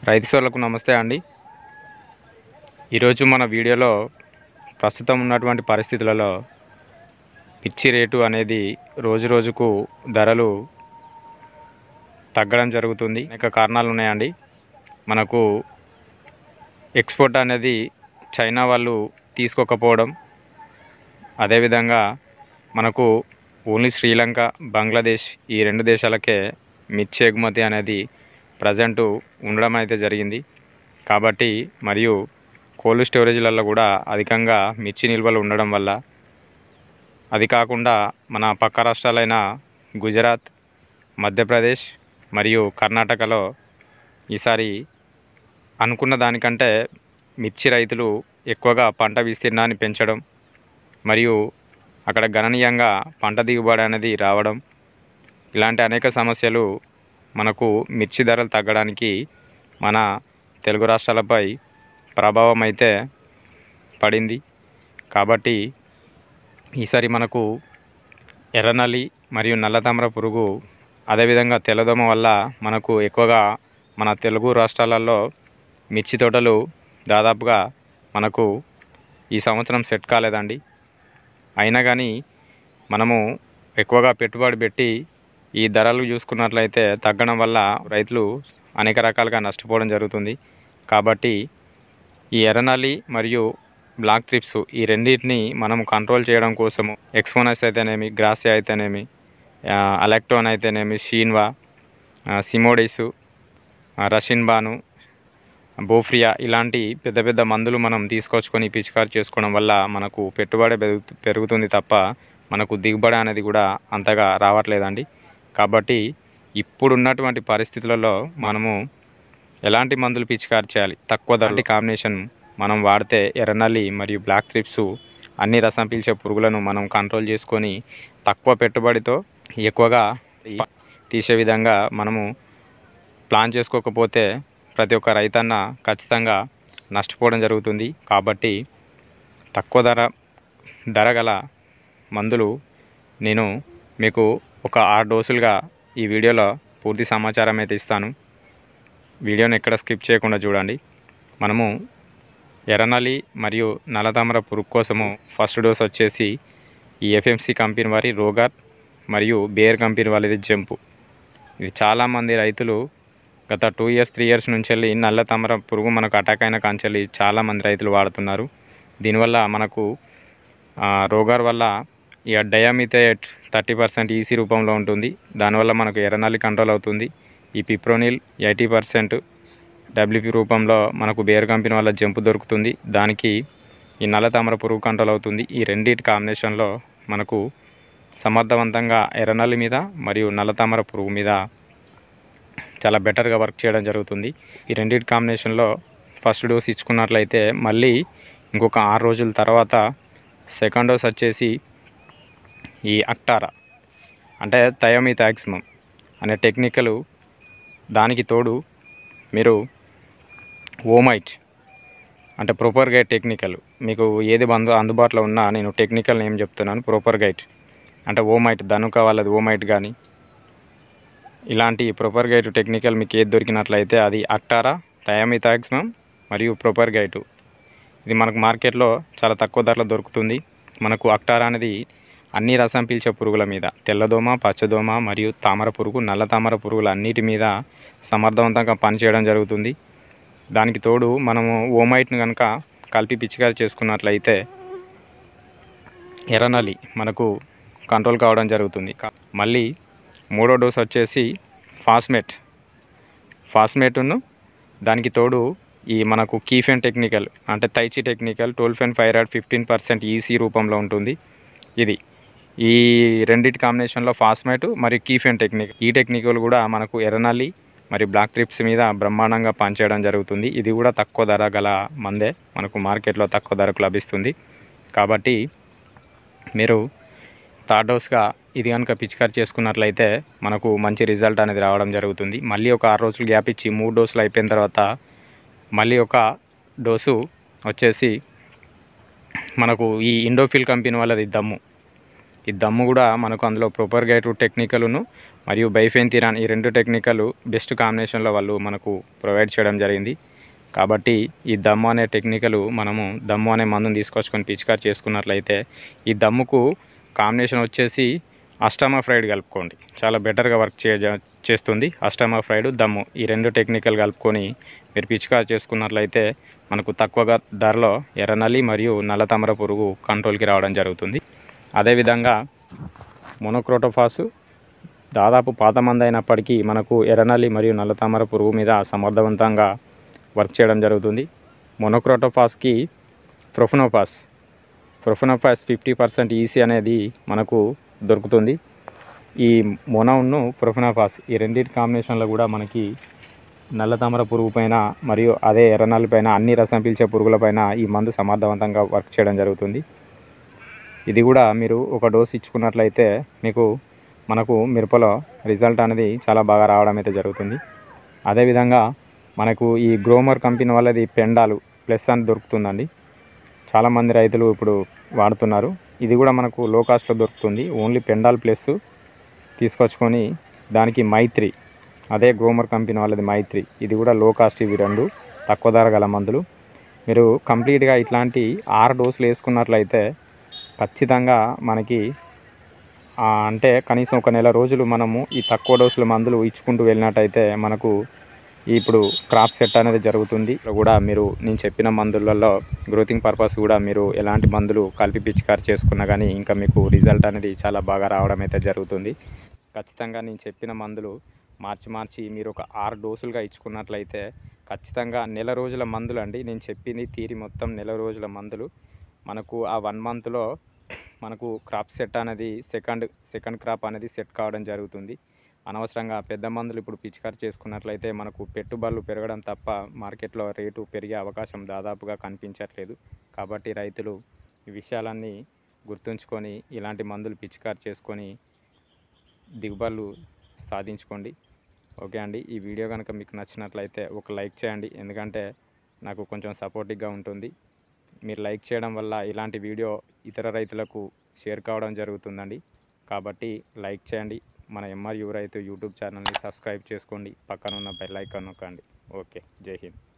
రైతు సోదరులకు నమస్తే అండి ఈరోజు మన వీడియోలో ప్రస్తుతం ఉన్నటువంటి పరిస్థితులలో మిర్చి రేటు అనేది రోజు రోజుకు ధరలు తగ్గడం జరుగుతుంది అనేక కారణాలు ఉన్నాయండి మనకు ఎక్స్పోర్ట్ అనేది చైనా వాళ్ళు తీసుకోకపోవడం అదేవిధంగా మనకు ఓన్లీ శ్రీలంక బంగ్లాదేశ్ ఈ రెండు దేశాలకే మిర్చి ఎగుమతి అనేది ప్రజెంటు ఉండడం అయితే జరిగింది కాబట్టి మరియు కోల్డ్ స్టోరేజ్లలో కూడా అధికంగా మిర్చి నిల్వలు ఉండడం వల్ల అది కాకుండా మన పక్క రాష్ట్రాలైన గుజరాత్ మధ్యప్రదేశ్ మరియు కర్ణాటకలో ఈసారి అనుకున్న దానికంటే మిర్చి రైతులు ఎక్కువగా పంట విస్తీర్ణాన్ని పెంచడం మరియు అక్కడ గణనీయంగా పంట దిగుబడి అనేది రావడం ఇలాంటి అనేక సమస్యలు మనకు మిర్చి ధరలు తగ్గడానికి మన తెలుగు రాష్ట్రాలపై ప్రభావం అయితే పడింది కాబట్టి ఈసారి మనకు ఎర్రనల్లి మరియు నల్లతామర పురుగు అదేవిధంగా తెల్లదోమ వల్ల మనకు ఎక్కువగా మన తెలుగు రాష్ట్రాలలో మిర్చి తోటలు దాదాపుగా మనకు ఈ సంవత్సరం సెట్ కాలేదండి అయినా కానీ మనము ఎక్కువగా పెట్టుబడి పెట్టి ఈ ధరలు చూసుకున్నట్లయితే తగ్గడం వల్ల రైతులు అనేక రకాలుగా నష్టపోవడం జరుగుతుంది కాబట్టి ఈ ఎర్రనల్లి మరియు బ్లాక్ ట్రిప్స్ ఈ రెండింటిని మనం కంట్రోల్ చేయడం కోసము ఎక్స్పోనస్ అయితేనేమి గ్రాసియా అయితేనేమి ఆ, అలెక్టోన్ అయితేనేమి షీన్వా ఆ, సిమోడిసు ఆ, రషిన్ బాను బోఫ్రియా ఇలాంటి పెద్ద పెద్ద మందులు మనం తీసుకొచ్చుకొని పిచికారి చేసుకోవడం వల్ల మనకు పెట్టుబడి పెరుగు- పెరుగుతుంది తప్ప మనకు దిగుబడి అనేది కూడా అంతగా రావట్లేదండి కాబట్టి ఇప్పుడున్నటువంటి పరిస్థితులలో మనము ఎలాంటి మందులు పిచికారి చేయాలి తక్కువ ధరటి కాంబినేషన్ మనం వాడితే ఎర్రనల్లి మరియు బ్లాక్ ట్రిప్స్ అన్ని రసం పీల్చే పురుగులను మనం కంట్రోల్ చేసుకొని తక్కువ పెట్టుబడితో ఎక్కువగా ప- తీసే విధంగా మనము ప్లాన్ చేసుకోకపోతే ప్రతి ఒక్క రైతన్న ఖచ్చితంగా నష్టపోవడం జరుగుతుంది కాబట్టి తక్కువ ధర ధర గల మందులు నేను మీకు ఒక ఆరు డోసులుగా ఈ వీడియోలో పూర్తి సమాచారం అయితే ఇస్తాను వీడియోని ఎక్కడ స్కిప్ చేయకుండా చూడండి మనము ఎర్రనల్లి మరియు నల్లతామర పురుగు కోసము ఫస్ట్ డోస్ వచ్చేసి ఈ ఎఫ్ఎంసి కంపెనీ వారి రోగర్ మరియు బేర్ కంపెనీ వాళ్ళది జంపు ఇది చాలామంది రైతులు గత టూ ఇయర్స్ త్రీ ఇయర్స్ నుంచి వెళ్ళి నల్ల తామర పురుగు మనకు అటాక్ అయిన కాంచెల్లి చాలామంది రైతులు వాడుతున్నారు దీనివల్ల మనకు ఆ, రోగర్ వల్ల ఇక డయామిథేట్ థర్టీ పర్సెంట్ ఈసీ రూపంలో ఉంటుంది దానివల్ల మనకు ఎర్రనల్లి కంట్రోల్ అవుతుంది ఈ పిప్రోనిల్ ఎయిటీ పర్సెంట్ డబ్ల్యూపి రూపంలో మనకు బేర్ కంపెనీ వల్ల జంపు దొరుకుతుంది దానికి ఈ నల్ల తామర పురుగు కంట్రోల్ అవుతుంది ఈ రెండింటి కాంబినేషన్లో మనకు సమర్థవంతంగా ఎర్రనల్లి మీద మరియు నల్ల తామర పురుగు మీద చాలా బెటర్గా వర్క్ చేయడం జరుగుతుంది ఈ రెండింటి కాంబినేషన్లో ఫస్ట్ డోస్ ఇచ్చుకున్నట్లయితే మళ్ళీ ఇంకొక ఆరు రోజుల తర్వాత సెకండ్ డోస్ వచ్చేసి ఈ అక్టారా అంటే థయోమిథాక్సిమం అనే టెక్నికల్ దానికి తోడు మీరు ఓమైట్ అంటే ప్రొపర్ గైడ్ టెక్నికల్ మీకు ఏది బంధు అందుబాటులో ఉన్నా నేను టెక్నికల్ నేమ్ చెప్తున్నాను ప్రొపర్ గైడ్ అంటే ఓమైట్ ధనుక వాళ్ళది ఓమైట్ కానీ ఇలాంటి ప్రొపర్ గైట్ టెక్నికల్ మీకు ఏది దొరికినట్లయితే అది అక్టారా థయామిథాక్సిమం మరియు ప్రొపర్ గైటు ఇది మనకు మార్కెట్లో చాలా తక్కువ ధరలో దొరుకుతుంది మనకు అక్టారా అనేది అన్ని రసం పీల్చే పురుగుల మీద తెల్లదోమ పచ్చదోమ మరియు తామర పురుగు నల్ల తామర పురుగుల అన్నిటి మీద సమర్థవంతంగా పనిచేయడం జరుగుతుంది దానికి తోడు మనము ఓమైట్ని కనుక కలిపి పిచికారి చేసుకున్నట్లయితే ఎర్రనల్లి మనకు కంట్రోల్ కావడం జరుగుతుంది కా- మళ్ళీ మూడో డోస్ వచ్చేసి ఫాస్మేట్ ఫాస్మేట్ను దానికి తోడు ఈ మనకు కీఫెన్ టెక్నికల్ అంటే తైచి technical tolfenpyrad fifteen percent EC రూపంలో ఉంటుంది ఇది ఈ రెండింటి కాంబినేషన్లో ఫాస్మేట్ మరియు కీఫెన్ టెక్నిక్ ఈ టెక్నికల్ కూడా మనకు ఎర్రనల్లి మరియు బ్లాక్ ట్రిప్స్ మీద బ్రహ్మాండంగా పనిచేయడం జరుగుతుంది ఇది కూడా తక్కువ ధర గల మందే మనకు మార్కెట్లో తక్కువ ధరకు లభిస్తుంది కాబట్టి మీరు థర్డ్ డోస్గా ఇది కనుక పిచికారి చేసుకున్నట్లయితే మనకు మంచి రిజల్ట్ అనేది రావడం జరుగుతుంది మళ్ళీ ఒక ఆరు రోజులు గ్యాప్ ఇచ్చి మూడు డోసులు అయిపోయిన తర్వాత మళ్ళీ ఒక డోసు వచ్చేసి మనకు ఈ ఇండోఫిల్ కంపెనీ వాళ్ళది దమ్ము ఈ దమ్ము కూడా మనకు అందులో ప్రొపర్ గైట్ టెక్నికల్ను మరియు బైఫెన్తిరాన్ ఈ రెండు టెక్నికలు బెస్ట్ కాంబినేషన్లో వాళ్ళు మనకు ప్రొవైడ్ చేయడం జరిగింది కాబట్టి ఈ దమ్ము అనే టెక్నికలు మనము దమ్ము అనే మందుని తీసుకొచ్చుకొని పిచికారి చేసుకున్నట్లయితే ఈ దమ్ముకు కాంబినేషన్ వచ్చేసి అస్టమా ఫ్రైడ్ కలుపుకోండి చాలా బెటర్గా వర్క్ చే చేస్తుంది అస్టమా ఫ్రైడ్ దమ్ము ఈ రెండు టెక్నికల్ కలుపుకొని మీరు పిచికారి చేసుకున్నట్లయితే మనకు తక్కువగా ధరలో ఎర్రనల్లి మరియు నల్లతామర పురుగు కంట్రోల్కి రావడం జరుగుతుంది అదేవిధంగా మొనోక్రోటోఫాసు దాదాపు పాత మంది అయినప్పటికీ మనకు ఎర్రనల్లి మరియు నల్లతామర పురుగు మీద సమర్థవంతంగా వర్క్ చేయడం జరుగుతుంది మొనోక్రోటోఫాస్కి profenofos profenofos fifty percent EC అనేది మనకు దొరుకుతుంది ఈ మొనౌన్ను ప్రొఫనోఫాస్ ఈ రెండింటి కాంబినేషన్లో కూడా మనకి నల్లతామర పురుగు పైన మరియు అదే ఎర్రనల్లి పైన అన్ని రసం పీల్చే పురుగుల పైన ఈ మందు సమర్థవంతంగా వర్క్ చేయడం జరుగుతుంది ఇది కూడా మీరు ఒక డోస్ ఇచ్చుకున్నట్లయితే మీకు మనకు మిరపలో రిజల్ట్ అనేది చాలా బాగా రావడం అయితే జరుగుతుంది అదేవిధంగా మనకు ఈ గ్రోమర్ కంపెనీ వాళ్ళది పెండాలు ప్లస్ అని దొరుకుతుందండి చాలామంది రైతులు ఇప్పుడు వాడుతున్నారు ఇది కూడా మనకు లో కాస్ట్లో దొరుకుతుంది ఓన్లీ పెండాల్ ప్లస్ తీసుకొచ్చుకొని దానికి మైత్రి అదే గ్రోమర్ కంపెనీ వాళ్ళది మైత్రి ఇది కూడా లో కాస్ట్ ఇవి రెండు తక్కువ ధర గల మందులు మీరు కంప్లీట్గా ఇట్లాంటి ఆరు డోసులు వేసుకున్నట్లయితే ఖచ్చితంగా మనకి ఆ, అంటే కనీసం ఒక నెల రోజులు మనము ఈ తక్కువ డోసుల మందులు ఇచ్చుకుంటూ వెళ్ళినట్టయితే మనకు ఇప్పుడు క్రాప్ సెట్ అనేది జరుగుతుంది ఇక్కడ కూడా మీరు నేను చెప్పిన మందులలో గ్రోతింగ్ పర్పస్ కూడా మీరు ఎలాంటి మందులు కలిపి పిచికారి చేసుకున్నా కానీ ఇంకా మీకు రిజల్ట్ అనేది చాలా బాగా రావడం అయితే జరుగుతుంది ఖచ్చితంగా నేను చెప్పిన మందులు మార్చి మార్చి మీరు ఒక ఆరు డోసులుగా ఇచ్చుకున్నట్లయితే ఖచ్చితంగా నెల రోజుల మందులు అండి నేను చెప్పింది తీరి మొత్తం నెల రోజుల మందులు మనకు ఆ వన్ మంత్లో మనకు క్రాప్ సెట్ అనేది సెకండ్ సెకండ్ క్రాప్ అనేది సెట్ కావడం జరుగుతుంది అనవసరంగా పెద్ద మందులు ఇప్పుడు పిచికారి చేసుకున్నట్లయితే మనకు పెట్టుబడులు పెరగడం తప్ప మార్కెట్లో రేటు పెరిగే అవకాశం దాదాపుగా కనిపించట్లేదు కాబట్టి రైతులు ఈ విషయాలన్నీ గుర్తుంచుకొని ఇలాంటి మందులు పిచికారి చేసుకొని దిగుబడులు సాధించుకోండి ఓకే అండి ఈ వీడియో కనుక మీకు నచ్చినట్లయితే ఒక లైక్ చేయండి ఎందుకంటే నాకు కొంచెం సపోర్టివ్గా ఉంటుంది మీరు లైక్ చేయడం వల్ల ఇలాంటి వీడియో ఇతర రైతులకు షేర్ కావడం జరుగుతుందండి కాబట్టి లైక్ చేయండి మన ఎంఆర్ యువ రైతు యూట్యూబ్ ఛానల్ని సబ్స్క్రైబ్ చేసుకోండి పక్కన ఉన్న బెల్ ఐకాన్ నొక్కండి ఓకే జై హింద్